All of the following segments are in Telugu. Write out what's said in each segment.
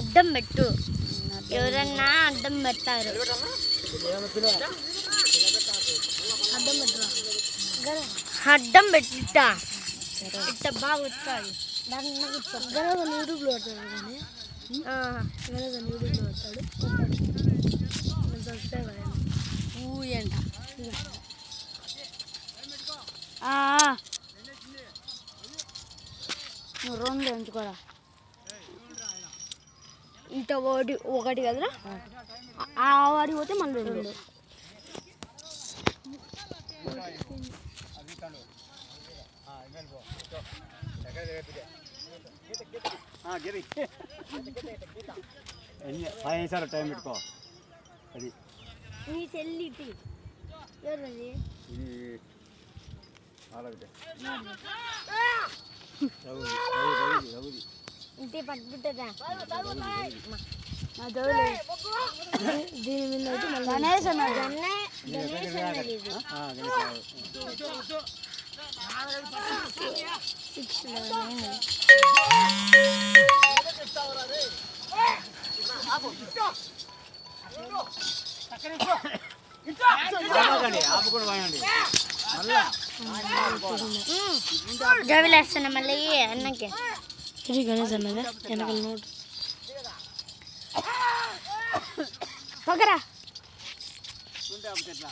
అడ్డం పెట్టు ఎవరన్నా అడ్డం పెడతారు అడ్డం పెట్టి ఇట్ట ఇట్ట బాగా వచ్చాడు గనక యూట్యూబ్లో పడతాడు కానీ గనక యూట్యూబ్లో పడతాడు నేను సబ్స్క్రైబ్ అయ్యాను ఊ అంట నువ్వు రెండు ఎంచుకోరా ఇంత ఒకటి ఒకటి కదరా ఆ వాడి పోతే మళ్ళీ రెండు గిరి ఎన్ని పది నిమిషాలు టైం పెట్టుకో అది నీ చెల్లి ఇటు. ఎవరిది ఇది అలాగే రఘుది రఘుది రఘుది ఇంతే పట్టుకుంటుందా దీని మీద అయితే మళ్ళీ గణేష్ అన్నాడు గణేష్ అన్నది ఇది. ఆ, గణేష్ ఆపకండి ఆపకుండా పోయండి మళ్ళా జవిలేస్తున్నా మళ్ళీ అన్నకి ఇది గణేష్ అన్నది వెనకాల నోట్ పక్కరా ఉంటే ఆపితే ఎట్లా?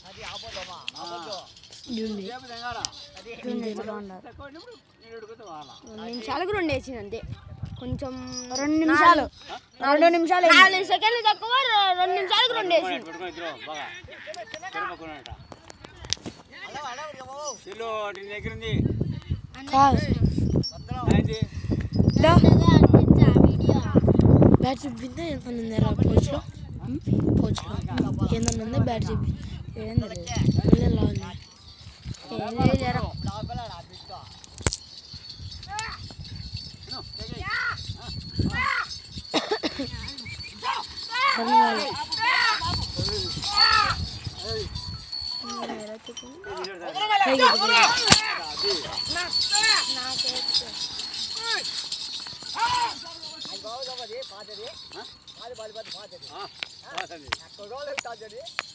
జుండి రేపు తెంగాల. నేను ఉడికితే వాలా. నిమిషాలకు రెండు వేసింది అంతే కొంచెం రెండు నిమిషాలు రెండు నిమిషాలు నాలుగు సెకండ్లు తక్కువ రె- రెండు నిమిషాలకు రెండు వేసి పట్టుకొని పట్టుకొని ఇద్దరు బాగా తిరపకున్నట ఇల్లు నీ దగ్గర ఉంది కాదు ఏంది? బ్యాట్ చూపిందే ఎంత ఉంది రా పోచ్లో పోచ్లో ఏందన్నా ఉంది బ్యాట్ చూపి ఏంది లేదు ఉంది ఆ, వాసండి.